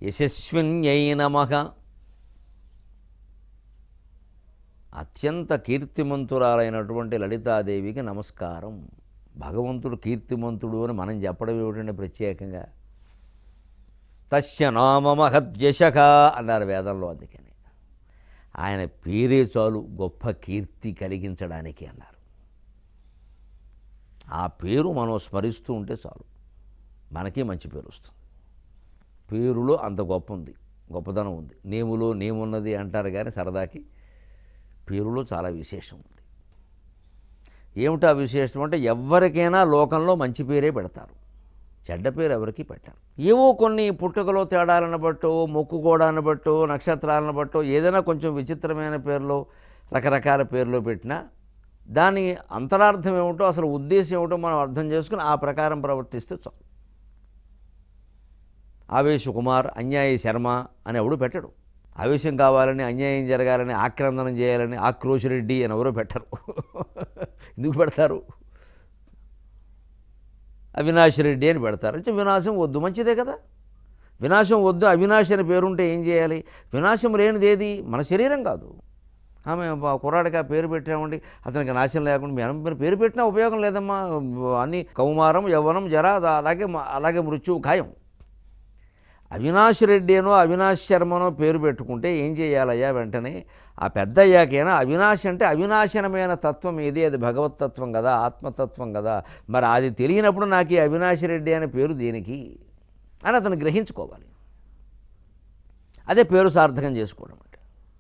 యశస్విన్యై నమః అత్యంత కీర్తిమంతురాలైనటువంటి లలితాదేవికి నమస్కారం భగవంతుడు కీర్తిమంతుడు అని మనం చెప్పడం ఏమిటంటే ప్రత్యేకంగా తస్య నామ మహద్యశక అన్నారు వేదంలో అందుకని ఆయన పేరే చాలు గొప్ప కీర్తి కలిగించడానికి అన్నారు ఆ పేరు మనం స్మరిస్తూ ఉంటే చాలు మనకి మంచి పేరు వస్తుంది పేరులో అంత గొప్ప ఉంది గొప్పతనం ఉంది నేములో నేమున్నది అంటారు కానీ సరదాకి పేరులో చాలా విశేషం ఉంది ఏమిటా విశేషం అంటే ఎవరికైనా లోకంలో మంచి పేరే పెడతారు చెడ్డ పేరు ఎవరికి పెట్టారు ఏవో కొన్ని పుట్టుకలో తేడాలను బట్టో మొక్కుకోవడాన్ని బట్టో నక్షత్రాలను బట్టో ఏదైనా కొంచెం విచిత్రమైన పేర్లో రకరకాల పేర్లు పెట్టినా దాని అంతరార్థం ఏమిటో అసలు ఉద్దేశం ఏమిటో మనం అర్థం చేసుకుని ఆ ప్రకారం ప్రవర్తిస్తే చాలు ఆవేశ కుమార్ అన్యాయ శర్మ అని ఎవడు పెట్టడు ఆవేశం కావాలని అన్యాయం జరగాలని ఆక్రందనం చేయాలని ఆక్రోశరెడ్డి అని ఎవరో పెట్టరు ఎందుకు పెడతారు అవినాష్ రెడ్డి అని పెడతారు అంటే వినాశం వద్దు మంచిదే కదా వినాశం వద్దు అవినాశ్ అని పేరుంటే ఏం చేయాలి వినాశం లేనిది ఏది మన శరీరం కాదు ఆమె బా- కుర్రాడికి ఆ పేరు పెట్టామండి అతనికి నాశనం లేకుండా మనం మీరు పేరు పెట్టినా ఉపయోగం లేదమ్మా అన్ని కౌమారం యవ్వనం జర దా- అలాగే మ- అలాగే మృత్యువు ఖాయం అవినాష్ రెడ్డి అనో అవినాష్ శర్మనో పేరు పెట్టుకుంటే ఏం చేయాలయ్యా వెంటనే ఆ పెద్ద అయ్యాకైనా అవినాశ్ అంటే అవినాశనమైన తత్వం ఏది అది భగవతత్వం కదా ఆత్మతత్వం కదా మరి అది తెలియనప్పుడు నాకు ఈ అవినాష్ రెడ్డి అనే పేరు దేనికి అని అతను గ్రహించుకోవాలి అదే పేరు సార్థకం చేసుకోవడం అంటే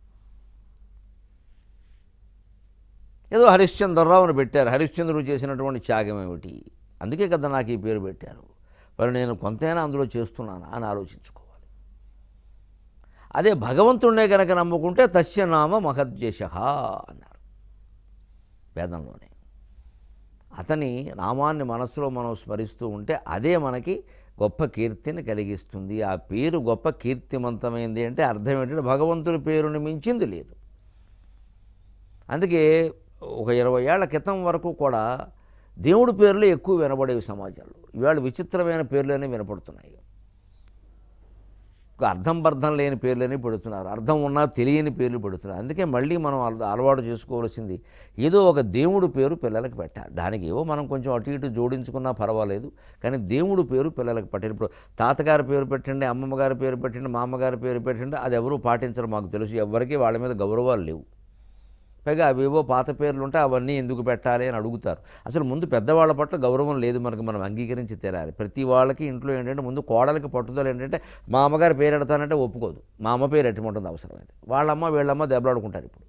ఏదో హరిశ్చంద్రరావుని పెట్టారు హరిశ్చంద్రుడు చేసినటువంటి త్యాగం ఏమిటి అందుకే కదా నాకు ఈ పేరు పెట్టారు మరి నేను కొంతైనా అందులో చేస్తున్నానా అని ఆలోచించుకోవాలి అదే భగవంతుడినే కనుక నమ్ముకుంటే తస్య నామ మహద్యశ అన్నారు వేదంలోనే అతని నామాన్ని మనస్సులో మనం స్మరిస్తూ ఉంటే అదే మనకి గొప్ప కీర్తిని కలిగిస్తుంది ఆ పేరు గొప్ప కీర్తిమంతమైంది అంటే అర్థం ఏంటంటే భగవంతుడి పేరుని మించింది లేదు అందుకే ఒక ఇరవై ఏళ్ల క్రితం వరకు కూడా దేవుడి పేర్లు ఎక్కువ వినబడేవి సమాజంలో ఇవాళ విచిత్రమైన పేర్లనే వినపడుతున్నాయి ఒక అర్థం బర్థం లేని పేర్లని పెడుతున్నారు అర్థం ఉన్నా తెలియని పేర్లు పెడుతున్నారు అందుకే మళ్ళీ మనం అల- అలవాటు చేసుకోవాల్సింది ఏదో ఒక దేవుడు పేరు పిల్లలకి పెట్టాలి దానికి ఏవో మనం కొంచెం అటు ఇటు జోడించుకున్నా పర్వాలేదు కానీ దేవుడు పేరు పిల్లలకి పెట్టాలి ఇప్పుడు తాతగారి పేరు పెట్టండి అమ్మమ్మ గారి పేరు పెట్టండి మా అమ్మగారి పేరు పెట్టండి అది ఎవరు పాటించరు మాకు తెలుసు ఎవరికి వాళ్ళ మీద గౌరవాలు లేవు పైగా అవేవో పాత పేర్లు ఉంటే అవన్నీ ఎందుకు పెట్టాలి అని అడుగుతారు అసలు ముందు పెద్దవాళ్ళ పట్ల గౌరవం లేదు మనకు మనం అంగీకరించి తీరాలి ప్రతి వాళ్ళకి ఇంట్లో ఏంటంటే ముందు కోడలికి పట్టుదల ఏంటంటే మా అమ్మగారి పేరు ఎడతానంటే ఒప్పుకోదు మా అమ్మ పేరు ఎట్టమంటుంది అవసరమైతే వాళ్ళమ్మ వీళ్ళమ్మ దెబ్బలాడుకుంటారు ఇప్పుడు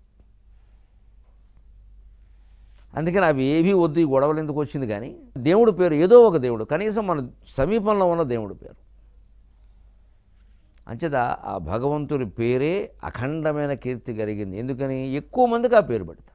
అందుకని అవి ఏవి వద్దు ఈ గొడవలు ఎందుకు వచ్చింది కానీ దేవుడి పేరు ఏదో ఒక దేవుడు కనీసం మన సమీపంలో ఉన్న దేవుడి పేరు అంచేత ఆ భగవంతుడి పేరే అఖండమైన కీర్తి కలిగింది ఎందుకని ఎక్కువ మందికి ఆ పేరు పెడతారు